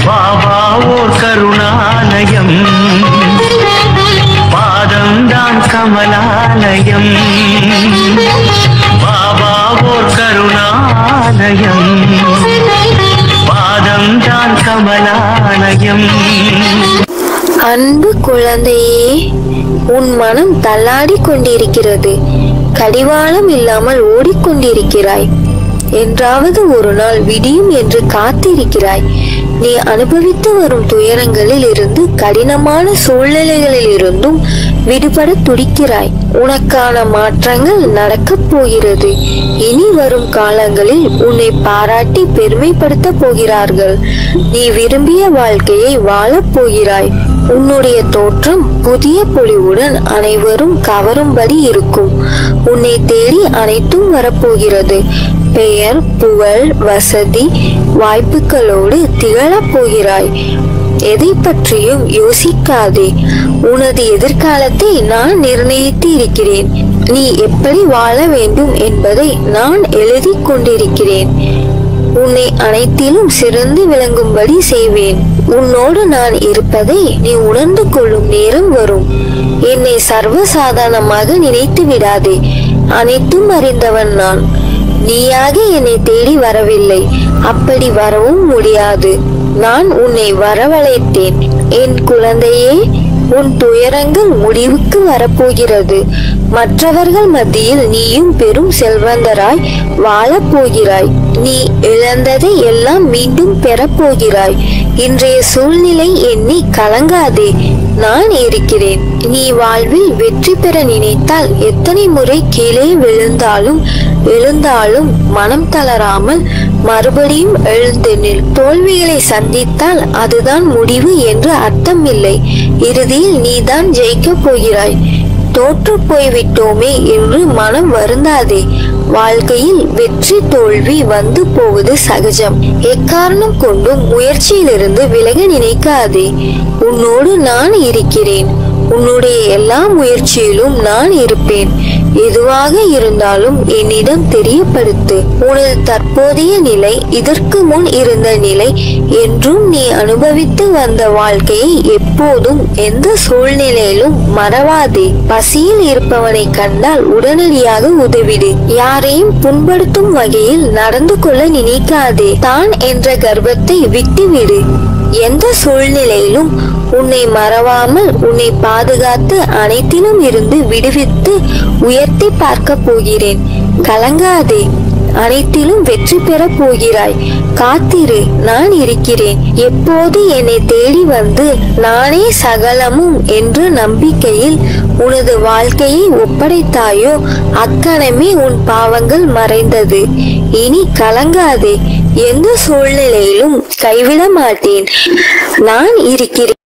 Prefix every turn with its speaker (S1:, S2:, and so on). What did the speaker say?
S1: பாபா ஓர் கருணாலயம் பாதம்தான் கமலாலயம் பாபா ஓர் கருணாலயம் பாதம்தான் கமலாலயம்
S2: அன்பு குழந்தையே உன் மனம் தள்ளாடிக் கொண்டிருக்கிறது கடிவாளம் இல்லாமல் ஓடிக்கொண்டிருக்கிறாய் என்றாவது ஒரு நாள் விடியும் என்று காத்திருக்கிறாய் நீ அனுபவித்து வரும் துயரங்களில் இருந்து கடினமான சூழ்நிலைகளில் இருந்தும் விடுபட துடிக்கிறாய் உனக்கான மாற்றங்கள் நடக்கப் போகிறது இனி வரும் காலங்களில் உன்னை பாராட்டி பெருமைப்படுத்த போகிறார்கள் நீ விரும்பிய வாழ்க்கையை வாழப் போகிறாய் உன்னுடைய தோற்றம் புதிய பொலிவுடன் அனைவரும் கவரும்படி இருக்கும் உன்னை தேடி அனைத்தும் வரப்போகிறது பெயர் புகழ் வசதி வாய்ப்புகளோடு திகழப் போகிறாய் எதை பற்றியும் யோசிக்காதே உனது எதிர்காலத்தை நான் நிர்ணயித்து இருக்கிறேன் நீ எப்படி வாழ வேண்டும் என்பதை நான் எழுதி கொண்டிருக்கிறேன் உன்னை அனைத்திலும் சிறந்து விளங்கும்படி செய்வேன் உன்னோடு நான் இருப்பதை நீ உணர்ந்து கொள்ளும் நேரம் வரும் என்னை சர்வசாதாரணமாக நினைத்து விடாதே அனைத்தும் அறிந்தவன் நான் நீயாக என்னை தேடி வரவில்லை அப்படி வரவும் முடியாது நான் உன்னை வரவழைத்தேன் என் குழந்தையே உன் துயரங்கள் முடிவுக்கு வரப்போகிறது மற்றவர்கள் மத்தியில் நீயும் பெரும் செல்வந்தராய் வாழப் போகிறாய் நீ இழந்ததை எல்லாம் மீண்டும் பெறப் போகிறாய் இன்றைய சூழ்நிலை எண்ணி கலங்காதே நான் இருக்கிறேன் நீ வாழ்வில் வெற்றி பெற நினைத்தால் எத்தனை முறை கீழே விழுந்தாலும் எழுந்தாலும் மனம் தளராமல் மறுபடியும் எழுந்து நில் தோல்விகளை சந்தித்தால் அதுதான் முடிவு என்று அர்த்தம் இல்லை இறுதியில் நீதான் ஜெயிக்கப் போகிறாய் தோற்று போய்விட்டோமே என்று மனம் வருந்தாதே வாழ்க்கையில் வெற்றி தோல்வி வந்து போவது சகஜம் எக்காரணம் கொண்டும் முயற்சியிலிருந்து விலக நினைக்காதே உன்னோடு நான் இருக்கிறேன் உன்னுடைய எல்லா முயற்சியிலும் நான் இருப்பேன் எதுவாக இருந்தாலும் என்னிடம் தெரியப்படுத்து உனது தற்போதைய நிலை இதற்கு முன் இருந்த நிலை என்றும் நீ அனுபவித்து வந்த வாழ்க்கையை எப்போதும் எந்த சூழ்நிலையிலும் மறவாதே பசியில் இருப்பவனை கண்டால் உடனடியாக உதவிடு யாரையும் புண்படுத்தும் வகையில் நடந்து கொள்ள நினைக்காதே தான் என்ற கர்வத்தை விட்டுவிடு எந்த சூழ்நிலையிலும் உன்னை மறவாமல் உன்னை பாதுகாத்து அனைத்திலும் இருந்து விடுவித்து உயர்த்தி பார்க்க போகிறேன் கலங்காதே அனைத்திலும் வெற்றி பெறப் போகிறாய் காத்திரு நான் இருக்கிறேன் எப்போது என்னை தேடி வந்து நானே சகலமும் என்ற நம்பிக்கையில் உனது வாழ்க்கையை ஒப்படைத்தாயோ அக்கணமே உன் பாவங்கள் மறைந்தது இனி கலங்காதே எந்த சூழ்நிலையிலும் கைவிட மாட்டேன் நான் இருக்கிறேன்